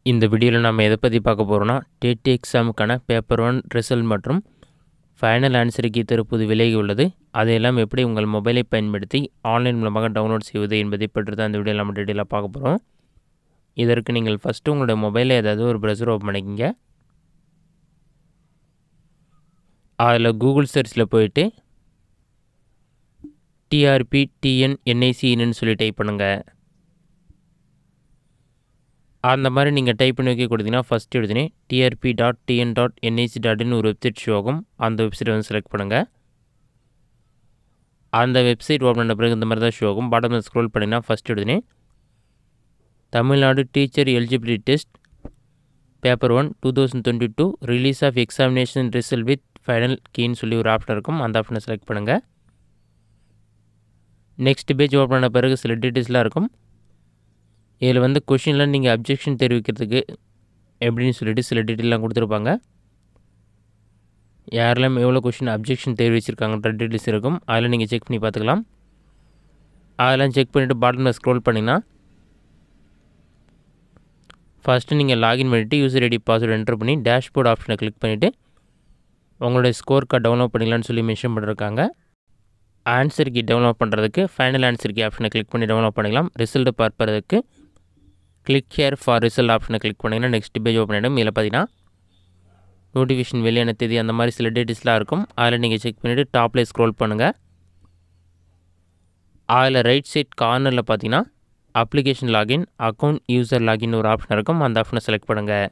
இந்த வீடியோவில் நம்ம எதை பற்றி பார்க்க போகிறோம்னா டெட் எக்ஸாமுக்கான பேப்பர் ஒன் ரிசல்ட் மற்றும் ஃபைனல் ஆன்சருக்கு தற்போது விலகி உள்ளது அதையெல்லாம் எப்படி உங்கள் மொபைலை பயன்படுத்தி ஆன்லைன் மூலமாக டவுன்லோட் செய்வது என்பதை பற்றி தான் இந்த வீடியோவில் நம்ம டீட்டெயிலாக பார்க்க போகிறோம் இதற்கு நீங்கள் ஃபஸ்ட்டு உங்களுடைய மொபைலில் ஏதாவது ஒரு ப்ரௌசர் ஓப்பன் பண்ணிக்கங்க அதில் கூகுள் சர்ச்சில் போயிட்டு டிஆர்பி டிஎன் என்ஐசின்னு சொல்லி டைப் பண்ணுங்கள் அந்த மாதிரி நீங்கள் டைப் பண்ணி வைக்க கொடுத்தீங்கன்னா ஃபஸ்ட் எடுத்துனே TRB dot TN dot NIC டாட்னு ஒரு வெப்சைட் ஷோ ஆகும் அந்த வெப்சைட் வந்து செலக்ட் பண்ணுங்கள் அந்த வெப்சைட் ஓப்பன் பண்ண பிறகு இந்த மாதிரி தான் ஷோ ஆகும் பாட்டமில் ஸ்க்ரோல் பண்ணிங்கன்னா ஃபஸ்ட் எடுத்துனே Tamil Nadu teacher eligibility test paper one two thousand twenty two release of examination result with final கீன்னு சொல்லி ஒரு ஆப்ஷன் இருக்கும் அந்த ஆப்ஷனை செலக்ட் பண்ணுங்கள் நெக்ஸ்ட் பேஜ் ஓப்பன் பண்ண பிறகு சில டீட்டெயில்ஸ்லாம் இருக்கும் இதில் வந்து கொஷினில் நீங்கள் அப்ஜெக்ஷன் தெரிவிக்கிறதுக்கு எப்படின்னு சொல்லிட்டு சில டீட்டெயிலாம் கொடுத்துருப்பாங்க யாரெல்லாம் எவ்வளோ கொஷின் அப்ஜெக்ஷன் தெரிவிச்சிருக்காங்கன்ற டீட்டெயில்ஸ் இருக்கும் அதில் நீங்கள் செக் பண்ணி பார்த்துக்கலாம் அதெல்லாம் செக் பண்ணிவிட்டு பாட்டமில் ஸ்க்ரோல் பண்ணிங்கன்னா ஃபஸ்ட்டு நீங்கள் லாகின் பண்ணிவிட்டு யூசர் ஐடி பாஸ்வேர்டு என்ட்ரு பண்ணி டேஷ்போர்ட் ஆப்ஷனை கிளிக் பண்ணிவிட்டு உங்களுடைய ஸ்கோர் கார்டு டவுன்லோட் பண்ணிக்கலாம்னு சொல்லி மென்ஷன் பண்ணியிருக்காங்க ஆன்சர் கீ டவுன்லோட் பண்ணுறதுக்கு ஃபைனல் ஆன்சர் கீ ஆப்ஷனை கிளிக் பண்ணி டவுன்லோட் பண்ணிக்கலாம் ரிசல்ட்டு பார்ப்பதற்கு கிளிக் ஹேர் ஃபார் ரிசல்ட் ஆப்ஷனை கிளிக் பண்ணிங்கன்னா நெக்ஸ்ட் பேஜ் ஓப்பன் ஆகிடும் இதில் பார்த்தீங்கன்னா நோட்டிஃபிகேஷன் வெளியான தேதி அந்த மாதிரி சில டீட்டெயில்ஸ்லாம் இருக்கும் அதில் நீங்கள் செக் பண்ணிவிட்டு டாப்பில் ஸ்க்ரோல் பண்ணுங்கள் அதில் ரைட் சைட் கார்னரில் பார்த்தீங்கன்னா application login account user login ஒரு ஆப்ஷன் இருக்கும் அந்த ஆப்ஷனை செலக்ட் பண்ணுங்கள்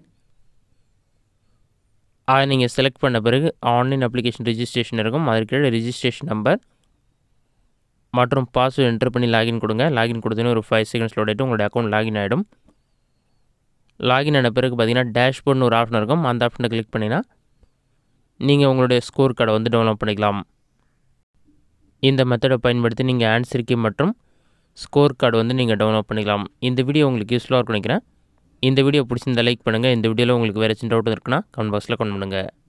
அதை நீங்கள் செலக்ட் பண்ண பிறகு ஆன்லைன் அப்ளிகேஷன் ரிஜிஸ்ட்ரேஷன் இருக்கும் அதற்கு ரிஜிஸ்ட்ரேஷன் நம்பர் மற்றும் பாஸ்வேர்டு என்டர் பண்ணி லாகின் கொடுங்க லாகின் கொடுத்தோன்னே ஒரு ஃபைவ் செகண்ட்ஸ் லோட் ஆகிட்டு உங்களோட அக்கௌண்ட் லாகின் ஆகிடும் லாகின் ஆன பிறகு பார்த்தீங்கன்னா டேஷ்போர்ட்னு ஒரு ஆப்ஷன் இருக்கும் அந்த ஆப்ஷனை கிளிக் பண்ணினா நீங்கள் உங்களுடைய ஸ்கோர் கார்டை வந்து டவுன்லோட் பண்ணிக்கலாம் இந்த மெத்தடை பயன்படுத்தி நீங்கள் ஆன்சர் கீ மற்றும் ஸ்கோர் கார்டு வந்து நீங்கள் டவுன்லோட் பண்ணிக்கலாம் இந்த வீடியோ உங்களுக்கு யூஸ்ஃபுல்லாக இருக்கும் நினைக்கிறேன் இந்த வீடியோ பிடிச்சிருந்தா லைக் பண்ணுங்கள் இந்த வீடியோவில் உங்களுக்கு வேறு சின்ன டவுட் இருக்குன்னா கமெண்ட் பாக்ஸில் கமெண்ட் பண்ணுங்கள்